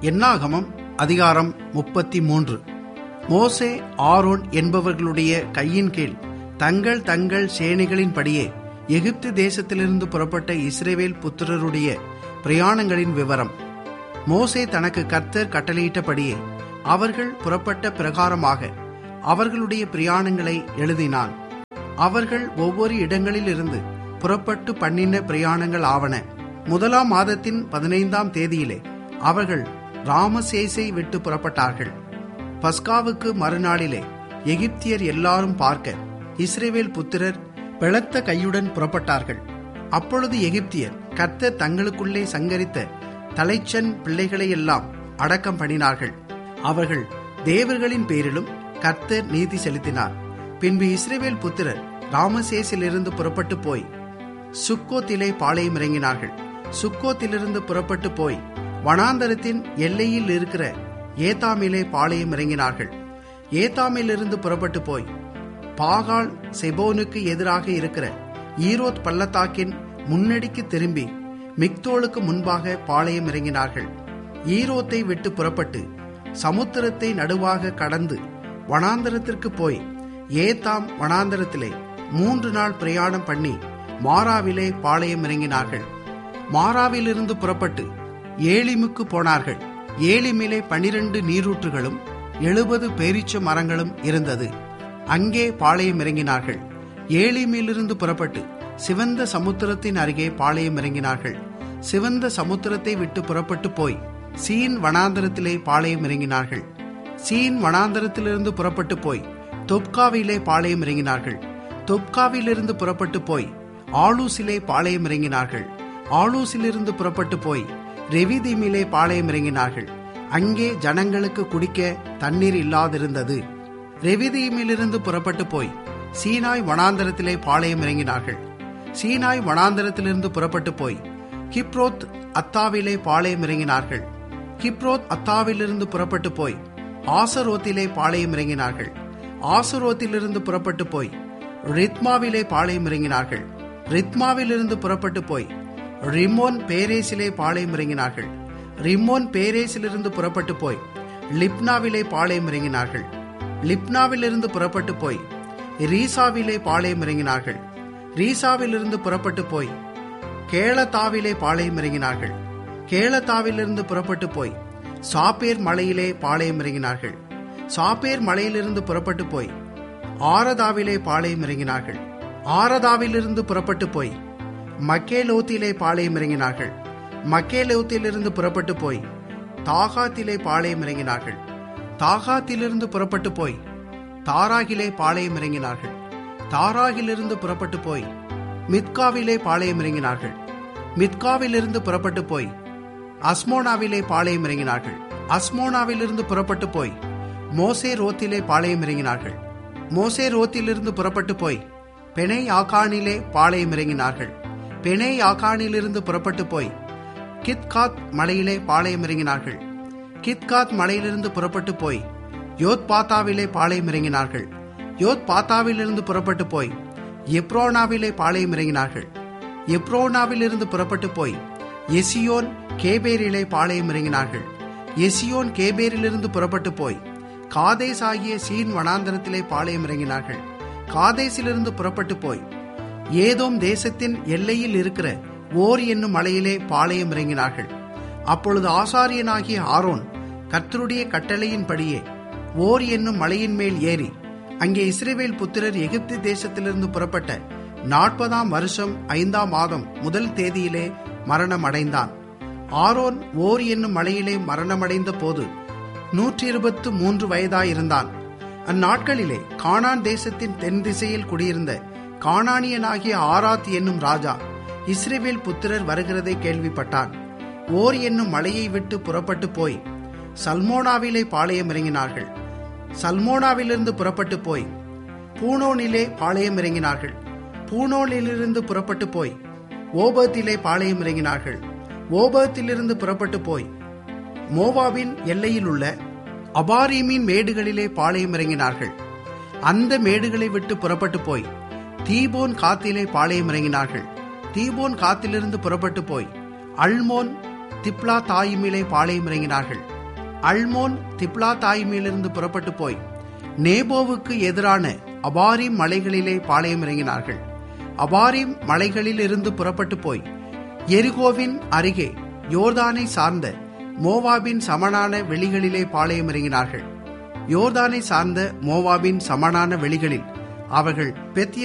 என்னாகமம் அதிகாரம் முப்பத்தி மூன்று மோசே ஆரோன் என்பவர்களுடைய கையின் கீழ் தங்கள் தங்கள் சேனைகளின்படியே எகிப்து தேசத்திலிருந்து புறப்பட்ட இஸ்ரேவேல் புத்திரருடைய பிரயாணங்களின் விவரம் மோசே தனக்கு கர்த்தர் கட்டளையிட்டபடியே அவர்கள் புறப்பட்ட பிரகாரமாக அவர்களுடைய பிரயாணங்களை எழுதினான் அவர்கள் ஒவ்வொரு இடங்களிலிருந்து புறப்பட்டு பண்ணின பிரயாணங்கள் ஆவன முதலாம் மாதத்தின் பதினைந்தாம் தேதியிலே அவர்கள் ராமசேசை விட்டு புறப்பட்டார்கள் பஸ்காவுக்கு மறுநாளிலே எகிப்தியர் எல்லாரும் பார்க்க இஸ்ரேவேல் புத்திரர் பெளத்த கையுடன் புறப்பட்டார்கள் அப்பொழுது எகிப்தியர் கர்த்தர் தங்களுக்குள்ளே சங்கரித்த தலைச்சன் பிள்ளைகளை எல்லாம் அடக்கம் பண்ணினார்கள் அவர்கள் தேவர்களின் பேரிலும் கர்த்தர் நீதி செலுத்தினார் பின்பு இஸ்ரேவேல் புத்திரர் ராமசேசிலிருந்து புறப்பட்டு போய் சுக்கோத்திலே பாளையம் இறங்கினார்கள் சுக்கோத்திலிருந்து புறப்பட்டு போய் வனாந்தரத்தின் எல்லையில் இருக்கிற ஏத்தாமிலே பாளையம் இறங்கினார்கள் ஏத்தாமிலிருந்து புறப்பட்டு போய் பாகால் செபோனுக்கு எதிராக இருக்கிற ஈரோத் பள்ளத்தாக்கின் முன்னடிக்கு திரும்பி மிக்தோலுக்கு முன்பாக பாளையம் இறங்கினார்கள் ஈரோத்தை விட்டு புறப்பட்டு சமுத்திரத்தை நடுவாக கடந்து வனாந்தரத்திற்கு போய் ஏத்தாம் வனாந்தரத்திலே மூன்று நாள் பிரயாணம் பண்ணி மாறாவிலே பாளையம் இறங்கினார்கள் மாறாவிலிருந்து புறப்பட்டு ஏலிமுக்கு போனார்கள் ஏலிமிலே பனிரெண்டு நீரூற்றுகளும் எழுபது பேரீச்ச மரங்களும் இருந்தது அங்கே பாளையம் இறங்கினார்கள் ஏலிமிலிருந்து புறப்பட்டு சிவந்த சமுத்திரத்தின் அருகே பாளையம் இறங்கினார்கள் சிவந்த சமுத்திரத்தை விட்டு புறப்பட்டு போய் சீன் வனாந்தரத்திலே பாளையம் இறங்கினார்கள் சீன் வனாந்தரத்திலிருந்து புறப்பட்டு போய் தொப்காவிலே பாளையம் இறங்கினார்கள் தொப்காவிலிருந்து புறப்பட்டு போய் ஆலூசிலே பாளையம் இறங்கினார்கள் ஆலூசிலிருந்து புறப்பட்டு போய் ரெவிதீமிலே பாளையம் இறங்கினார்கள் அங்கே ஜனங்களுக்கு குடிக்க தண்ணீர் இல்லாதிருந்தது ரெவிதீமிலிருந்து புறப்பட்டு போய் சீனாய் வனாந்தரத்திலே பாளையம் இறங்கினார்கள் சீனாய் வனாந்தரத்திலிருந்து புறப்பட்டு போய் கிப்ரோத் அத்தாவிலே பாளையம் இறங்கினார்கள் கிப்ரோத் அத்தாவிலிருந்து புறப்பட்டு போய் ஆசரோத்திலே பாளையம் இறங்கினார்கள் ஆசரோத்திலிருந்து புறப்பட்டு போய் ரித்மாவிலே பாளையம் இறங்கினார்கள் ரித்மாவிலிருந்து புறப்பட்டு போய் ரிமோன் பேரேசிலே பாளையம் இறங்கினார்கள் ரிமோன் பேரேசிலிருந்து புறப்பட்டு போய் லிப்னாவிலே பாளையம் இறங்கினார்கள் லிப்னாவிலிருந்து புறப்பட்டு போய் ரீசாவிலே பாளையம் இறங்கினார்கள் ரீசாவிலிருந்து புறப்பட்டு போய் கேளத்தாவிலே பாளையம் இறங்கினார்கள் கேளத்தாவிலிருந்து புறப்பட்டு போய் சாப்பேர் மலையிலே பாளையம் இறங்கினார்கள் சாப்பேர் மலையிலிருந்து புறப்பட்டு போய் ஆரதாவிலே பாளையம் இறங்கினார்கள் ஆரதாவிலிருந்து புறப்பட்டு போய் மக்கேலோத்திலே பாளையம் இறங்கினார்கள் மக்கேலோத்திலிருந்து புறப்பட்டு போய் தாகாத்திலே பாளையம் இறங்கினார்கள் தாகாத்திலிருந்து புறப்பட்டு போய் தாராகிலே பாளையம் இறங்கினார்கள் தாராகிலிருந்து புறப்பட்டு போய் மித்காவிலே பாளையம் இறங்கினார்கள் மித்காவிலிருந்து புறப்பட்டு போய் அஸ்மோனாவிலே பாளையம் இறங்கினார்கள் அஸ்மோனாவிலிருந்து புறப்பட்டு போய் மோசே ரோத்திலே பாளையம் இறங்கினார்கள் மோசே ரோத்திலிருந்து புறப்பட்டு போய் பெனை ஆகானிலே பாளையம் இறங்கினார்கள் பெனை ஆகானிலிருந்து புறப்பட்டு போய் கித்காத் மலையிலே பாளையம் இறங்கினார்கள் கித்காத் மலையிலிருந்து புறப்பட்டு போய் யோத் பாத்தாவிலே பாளையம் இறங்கினார்கள் யோத் பாத்தாவிலிருந்து புறப்பட்டு போய் எப்ரோனாவிலே பாளையம் இறங்கினார்கள் எப்ரோனாவிலிருந்து புறப்பட்டு போய் எசியோன் கேபேரிலே பாளையம் இறங்கினார்கள் எசியோன் கேபேரிலிருந்து புறப்பட்டு போய் காதேஸ் ஆகிய சீன் வனாந்தரத்திலே பாளையம் இறங்கினார்கள் காதேசிலிருந்து புறப்பட்டு போய் ஏதோம் தேசத்தின் எல்லையில் இருக்கிற ஓர் என்னும் மலையிலே பாளையம் இறங்கினார்கள் அப்பொழுது ஆசாரியனாகிய ஆரோன் கர்த்தருடைய கட்டளையின்படியே ஓர் என்னும் மலையின் மேல் ஏறி அங்கே இஸ்ரேவேல் புத்திரர் எகிப்து தேசத்திலிருந்து புறப்பட்ட நாற்பதாம் வருஷம் ஐந்தாம் மாதம் முதல் தேதியிலே மரணம் அடைந்தான் ஆரோன் ஓர் என்னும் மலையிலே மரணமடைந்த போது நூற்றி இருபத்து மூன்று வயதாயிருந்தான் அந்நாட்களிலே கானான் தேசத்தின் தென் திசையில் குடியிருந்த கானானியனாகிய ஆராத் என்னும் ராஜா இஸ்ரேவேல் புத்திரர் வருகிறதை கேள்விப்பட்டான் ஓர் என்னும் மலையை விட்டு புறப்பட்டு போய் சல்மோனாவிலே பாளையம் இறங்கினார்கள் சல்மோனாவிலிருந்து புறப்பட்டு போய் பூனோனிலே பாளையம் இறங்கினார்கள் பூனோனிலிருந்து புறப்பட்டு போய் ஓபத்திலே பாளையம் இறங்கினார்கள் ஓபத்திலிருந்து புறப்பட்டு போய் மோவாவின் எல்லையில் உள்ள அபாரீமின் மேடுகளிலே பாளையம் இறங்கினார்கள் அந்த மேடுகளை விட்டு புறப்பட்டு போய் தீபோன் காத்திலே பாளையம் இறங்கினார்கள் தீபோன் காத்திலிருந்து புறப்பட்டு போய் அல்மோன் திப்லா தாயிமிலே பாளையம் இறங்கினார்கள் அல்மோன் திப்லா தாய்மையிலிருந்து புறப்பட்டு போய் நேபோவுக்கு எதிரான அபாரிம் மலைகளிலே பாளையம் இறங்கினார்கள் அபாரிம் மலைகளில் இருந்து புறப்பட்டு போய் எரிகோவின் அருகே யோர்தானை சார்ந்த மோவாபின் சமனான வெளிகளிலே பாளையம் இறங்கினார்கள் யோர்தானை சார்ந்த மோவாபின் சமனான வெளிகளில் அவர்கள் பெத்திய